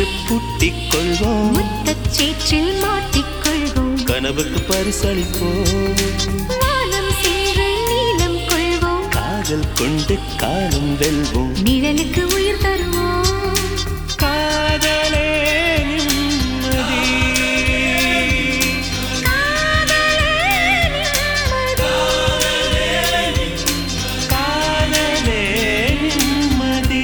சென்று பூட்டிக் கொள்வோம் முத்தச் சேற்றில் மாட்டிக்கொள்வோம் கனவுக்கு பரிசளிப்போம் வானம் சென்று நீலம் கொள்வோம் காதல் கொண்டு காலம் வெல்வோம் நிழலுக்கு உயிர் தருவோம் காதலே நிம்மதி காதலே நிம்மதி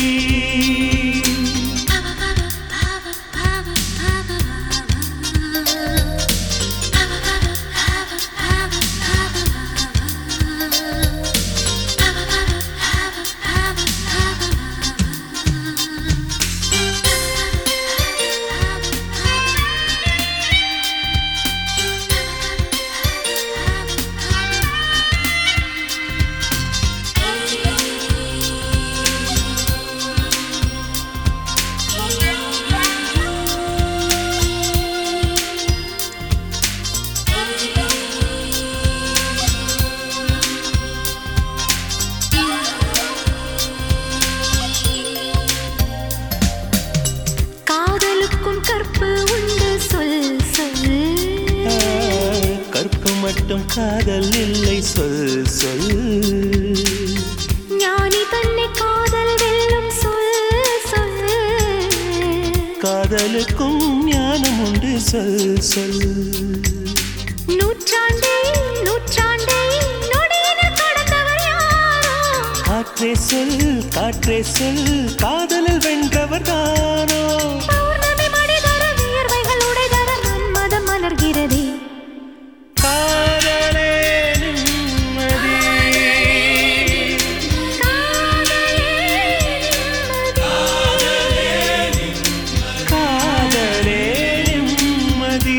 காதலுக்கும் கற்பு உண்டு சொல் சொல் ஆ, கற்பு மட்டும் காதல் இல்லை சொல் சொல் ஞானி தன்னை காதல் வெல்லும் சொல் சொல் காதலுக்கும் ஞானம் உண்டு சொல் சொல் நூற்றாண்டே நூற்றாண்டே நொடியினில் கடந்தவர் யாரோ காற்றே சொல் காற்றே சொல் காதலில் வென்றவர் தானோ பௌர்ணமி மடிதர வியர்வைகள் உடைதர மன்மதம் மலர்கிறதே காதலே நிம்மதி காதலே நிம்மதி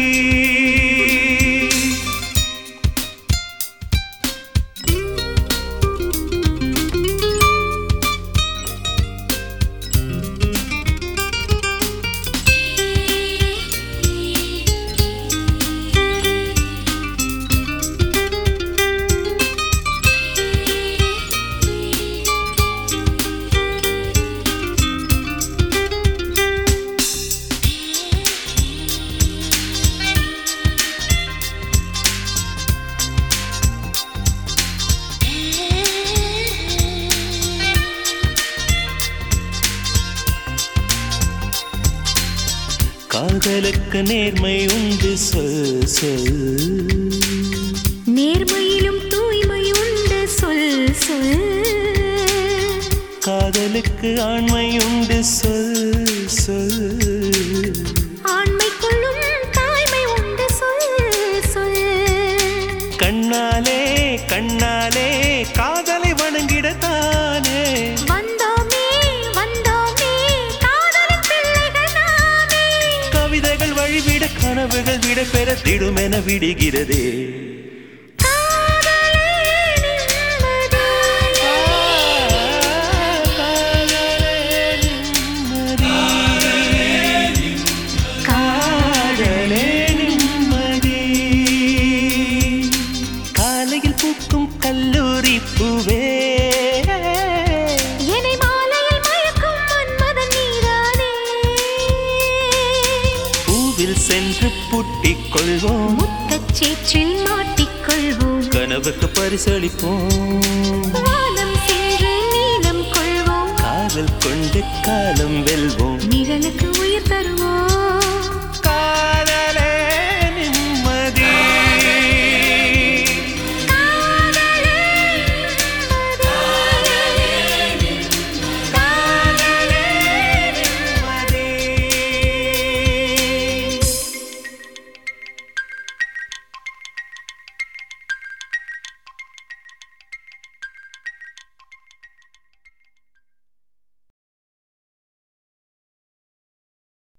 காதலுக்கு நேர்மை உண்டு சொல் சொல் நேர்மையிலும் தூய்மை உண்டு சொல் சொல் காதலுக்கு ஆண்மை உண்டு சொல் சொல் ஆண்மைக்குள்ளும் தாய்மை உண்டு சொல் சொல் கண்ணாலே கண்ணாலே காதலை வணங்கிடத்தானே வந்தோமே வந்தோமே காதலின் பிள்ளைகள் நாமே கவிதைகள் வழிவிட கனவுகள் விட பெற திடுமென விடுகிறதே காதலே நிம்மதி. காதலே நிம்மதி காலையில் பூக்கும் கல்லூரி பூவே என்னை மாலையில் மயக்கும் மன்மதன் நீதானே பூவில் சென்று பூட்டிக் கொள்வோம் முத்தச் சேற்றில் மாட்டிக்கொள்வோம் கனவுக்கு பரிசளிப்போம் வானம் சென்று நீலம் கொள்வோம் காதல் கொண்டு காலம் வெல்வோம் நிழலுக்கு உயிர் தருவோம்